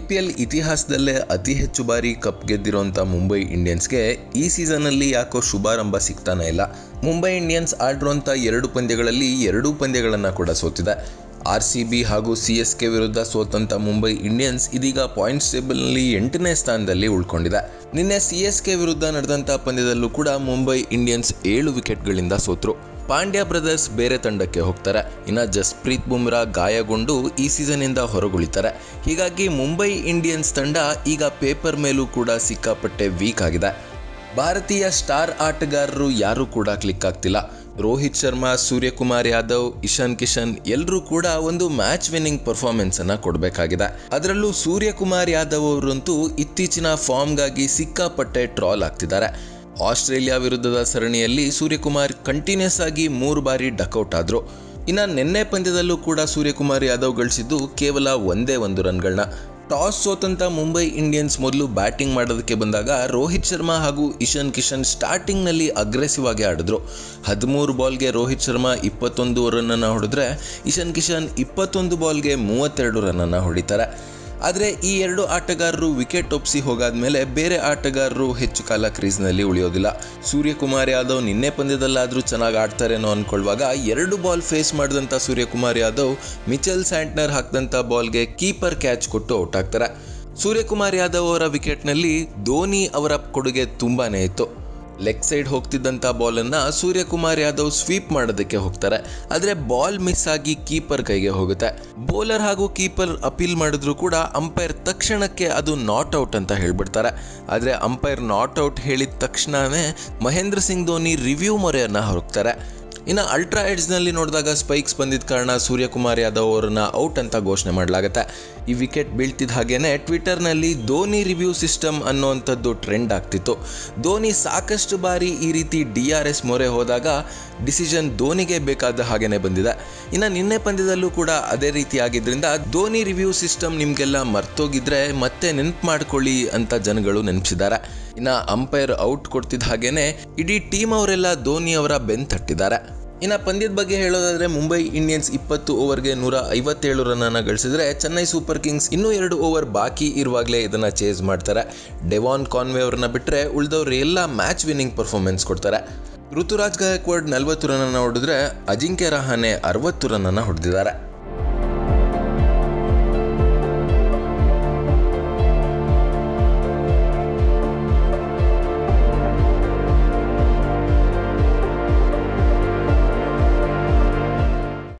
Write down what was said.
P L ಇತಿಹಾಸದಲ್ಲೇ ಅತಿ ಹೆಚ್ಚು ಬಾರಿ ಕಪ್ ಗೆದ್ದಿರುವಂಥ ಮುಂಬೈ ಇಂಡಿಯನ್ಸ್ಗೆ ಈ ಸೀಸನ್ನಲ್ಲಿ ಯಾಕೋ ಶುಭಾರಂಭ ಸಿಗ್ತಾನೆ ಇಲ್ಲ ಮುಂಬೈ ಇಂಡಿಯನ್ಸ್ ಆಡಿರುವಂಥ ಎರಡು ಪಂದ್ಯಗಳಲ್ಲಿ ಎರಡೂ ಪಂದ್ಯಗಳನ್ನು ಕೂಡ ಸೋತಿದೆ ಆರ್ ಸಿ ಬಿ ಹಾಗೂ ಸಿ ಎಸ್ ಕೆ ವಿರುದ್ಧ ಸೋತಂಥ ಮುಂಬೈ ಇಂಡಿಯನ್ಸ್ ಇದೀಗ ಪಾಯಿಂಟ್ಸ್ ಟೇಬಲ್ನಲ್ಲಿ ಎಂಟನೇ ಸ್ಥಾನದಲ್ಲಿ ಉಳ್ಕೊಂಡಿದೆ ನಿನ್ನೆ ಸಿ ಎಸ್ ಕೆ ವಿರುದ್ಧ ನಡೆದಂಥ ಪಂದ್ಯದಲ್ಲೂ ಕೂಡ ಮುಂಬೈ ಇಂಡಿಯನ್ಸ್ ಏಳು ವಿಕೆಟ್ಗಳಿಂದ ಸೋತರು ಪಾಂಡ್ಯ ಬ್ರದರ್ಸ್ ಬೇರೆ ತಂಡಕ್ಕೆ ಹೋಗ್ತಾರೆ ಇನ್ನು ಜಸ್ಪ್ರೀತ್ ಬುಮ್ರಾ ಗಾಯಗೊಂಡು ಈ ಸೀಸನ್ನಿಂದ ಹೊರಗುಳಿತಾರೆ ಹೀಗಾಗಿ ಮುಂಬೈ ಇಂಡಿಯನ್ಸ್ ತಂಡ ಈಗ ಪೇಪರ್ ಮೇಲೂ ಕೂಡ ಸಿಕ್ಕಾಪಟ್ಟೆ ವೀಕ್ ಆಗಿದೆ ಭಾರತೀಯ ಸ್ಟಾರ್ ಆಟಗಾರರು ಯಾರೂ ಕೂಡ ಕ್ಲಿಕ್ ಆಗ್ತಿಲ್ಲ ರೋಹಿತ್ ಶರ್ಮಾ ಸೂರ್ಯಕುಮಾರ್ ಯಾದವ್ ಇಶಾನ್ ಕಿಶನ್ ಎಲ್ಲರೂ ಕೂಡ ಒಂದು ಮ್ಯಾಚ್ ವಿನ್ನಿಂಗ್ ಪರ್ಫಾರ್ಮೆನ್ಸ್ ಅನ್ನ ಕೊಡಬೇಕಾಗಿದೆ ಅದರಲ್ಲೂ ಸೂರ್ಯಕುಮಾರ್ ಯಾದವ್ ಅವರಂತೂ ಇತ್ತೀಚಿನ ಫಾರ್ಮ್ಗಾಗಿ ಸಿಕ್ಕಾಪಟ್ಟೆ ಟ್ರಾಲ್ ಆಗ್ತಿದ್ದಾರೆ ಆಸ್ಟ್ರೇಲಿಯಾ ವಿರುದ್ಧದ ಸರಣಿಯಲ್ಲಿ ಸೂರ್ಯಕುಮಾರ್ ಕಂಟಿನ್ಯೂಸ್ ಆಗಿ ಮೂರು ಬಾರಿ ಡಕೌಟ್ ಆದರು ಇನ್ನು ನಿನ್ನೆ ಪಂದ್ಯದಲ್ಲೂ ಕೂಡ ಸೂರ್ಯಕುಮಾರ್ ಯಾದವ್ ಗಳಿಸಿದ್ದು ಕೇವಲ ಒಂದೇ ಒಂದು ರನ್ಗಳನ್ನ ಟಾಸ್ ಸೋತಂತ ಮುಂಬೈ ಇಂಡಿಯನ್ಸ್ ಮೊದಲು ಬ್ಯಾಟಿಂಗ್ ಮಾಡೋದಕ್ಕೆ ಬಂದಾಗ ರೋಹಿತ್ ಶರ್ಮಾ ಹಾಗೂ ಇಶಾನ್ ಕಿಶನ್ ಸ್ಟಾರ್ಟಿಂಗ್ನಲ್ಲಿ ಅಗ್ರೆಸಿವ್ ಆಗಿ ಆಡಿದ್ರು ಹದಿಮೂರು ಬಾಲ್ಗೆ ರೋಹಿತ್ ಶರ್ಮಾ ಇಪ್ಪತ್ತೊಂದು ರನ್ನನ್ನು ಹೊಡೆದ್ರೆ ಇಶಾನ್ ಕಿಶನ್ ಇಪ್ಪತ್ತೊಂದು ಬಾಲ್ಗೆ ಮೂವತ್ತೆರಡು ರನ್ನನ್ನು ಹೊಡಿತಾರೆ ಆದರೆ ಈ ಎರಡು ಆಟಗಾರರು ವಿಕೆಟ್ ಒಪ್ಪಿಸಿ ಹೋಗಾದ್ಮೇಲೆ ಬೇರೆ ಆಟಗಾರರು ಹೆಚ್ಚು ಕಾಲ ಕ್ರೀಸ್ನಲ್ಲಿ ಉಳಿಯೋದಿಲ್ಲ ಸೂರ್ಯಕುಮಾರ್ ಯಾದವ್ ನಿನ್ನೆ ಪಂದ್ಯದಲ್ಲಾದರೂ ಚೆನ್ನಾಗಿ ಆಡ್ತಾರೇನೋ ಅಂದ್ಕೊಳ್ಳುವಾಗ ಎರಡು ಬಾಲ್ ಫೇಸ್ ಮಾಡಿದಂಥ ಸೂರ್ಯಕುಮಾರ್ ಯಾದವ್ ಮಿಚೆಲ್ ಸ್ಯಾಂಟ್ನರ್ ಹಾಕಿದಂಥ ಬಾಲ್ಗೆ ಕೀಪರ್ ಕ್ಯಾಚ್ ಕೊಟ್ಟು ಔಟ್ ಆಗ್ತಾರೆ ಸೂರ್ಯಕುಮಾರ್ ಯಾದವ್ ಅವರ ವಿಕೆಟ್ನಲ್ಲಿ ಧೋನಿ ಅವರ ಕೊಡುಗೆ ತುಂಬಾ ಇತ್ತು ಲೆಗ್ ಸೈಡ್ ಹೋಗ್ತಿದ್ದಂಥ ಬಾಲನ್ನು ಸೂರ್ಯಕುಮಾರ್ ಯಾದವ್ ಸ್ವೀಪ್ ಮಾಡೋದಕ್ಕೆ ಹೋಗ್ತಾರೆ ಆದರೆ ಬಾಲ್ ಮಿಸ್ ಆಗಿ ಕೀಪರ್ ಕೈಗೆ ಹೋಗುತ್ತೆ ಬೌಲರ್ ಹಾಗೂ ಕೀಪರ್ ಅಪೀಲ್ ಮಾಡಿದ್ರು ಕೂಡ ಅಂಪೈರ್ ತಕ್ಷಣಕ್ಕೆ ಅದು ನಾಟ್ ಔಟ್ ಅಂತ ಹೇಳ್ಬಿಡ್ತಾರೆ ಆದರೆ ಅಂಪೈರ್ ನಾಟ್ ಔಟ್ ಹೇಳಿದ ತಕ್ಷಣವೇ ಮಹೇಂದ್ರ ಸಿಂಗ್ ಧೋನಿ ರಿವ್ಯೂ ಮೊರೆಯನ್ನು ಹೊರಗ್ತಾರೆ ಇನ್ನು ಅಲ್ಟ್ರಾ ಎಡ್ಜ್ನಲ್ಲಿ ನೋಡಿದಾಗ ಸ್ಪೈಕ್ಸ್ ಬಂದಿದ್ದ ಕಾರಣ ಸೂರ್ಯಕುಮಾರ್ ಯಾದವ್ ಅವರನ್ನ ಔಟ್ ಅಂತ ಘೋಷಣೆ ಮಾಡಲಾಗುತ್ತೆ ಈ ವಿಕೆಟ್ ಬೀಳ್ತಿದ್ದ ಹಾಗೇನೆ ಟ್ವಿಟರ್ನಲ್ಲಿ ಧೋನಿ ರಿವ್ಯೂ ಸಿಸ್ಟಮ್ ಅನ್ನುವಂಥದ್ದು ಟ್ರೆಂಡ್ ಆಗ್ತಿತ್ತು ಧೋನಿ ಸಾಕಷ್ಟು ಬಾರಿ ಈ ರೀತಿ ಡಿ ಆರ್ ಎಸ್ ಮೊರೆ ಹೋದಾಗ ಡಿಸಿಷನ್ ಧೋನಿಗೆ ಬೇಕಾದ ಹಾಗೇನೆ ಬಂದಿದೆ ಇನ್ನು ನಿನ್ನೆ ಪಂದ್ಯದಲ್ಲೂ ಕೂಡ ಅದೇ ರೀತಿ ಆಗಿದ್ರಿಂದ ಧೋನಿ ರಿವ್ಯೂ ಸಿಸ್ಟಮ್ ನಿಮಗೆಲ್ಲ ಮರ್ತೋಗಿದ್ರೆ ಮತ್ತೆ ನೆನ್ಪು ಮಾಡ್ಕೊಳ್ಳಿ ಅಂತ ಜನಗಳು ನೆನಪಿಸಿದ್ದಾರೆ ಇನ್ನು ಅಂಪೈರ್ ಔಟ್ ಕೊಡ್ತಿದ್ದ ಹಾಗೇನೆ ಇಡೀ ಟೀಮ್ ಅವರೆಲ್ಲ ಧೋನಿ ಅವರ ಬೆನ್ ತಟ್ಟಿದ್ದಾರೆ ಇನ್ನು ಪಂದ್ಯದ ಬಗ್ಗೆ ಹೇಳೋದಾದ್ರೆ ಮುಂಬೈ ಇಂಡಿಯನ್ಸ್ ಇಪ್ಪತ್ತು ಓವರ್ಗೆ ನೂರ ಐವತ್ತೇಳು ರನ್ನನ್ನು ಗಳಿಸಿದ್ರೆ ಚೆನ್ನೈ ಸೂಪರ್ ಕಿಂಗ್ಸ್ ಇನ್ನೂ ಎರಡು ಓವರ್ ಬಾಕಿ ಇರುವಾಗಲೇ ಇದನ್ನು ಚೇಸ್ ಮಾಡ್ತಾರೆ ಡೆವಾನ್ ಕಾನ್ವೆ ಅವ್ರನ್ನ ಬಿಟ್ಟರೆ ಉಳಿದವರು ಎಲ್ಲ ಮ್ಯಾಚ್ ವಿನ್ನಿಂಗ್ ಪರ್ಫಾರ್ಮೆನ್ಸ್ ಕೊಡ್ತಾರೆ ಋತುರಾಜ್ ಗಾಯಕ್ವಾಡ್ ನಲವತ್ತು ರನ್ನನ್ನು ಹೊಡೆದ್ರೆ ಅಜಿಂಕ್ಯ ರಹಾನೆ ಅರವತ್ತು ರನ್ನನ್ನು ಹೊಡೆದಿದ್ದಾರೆ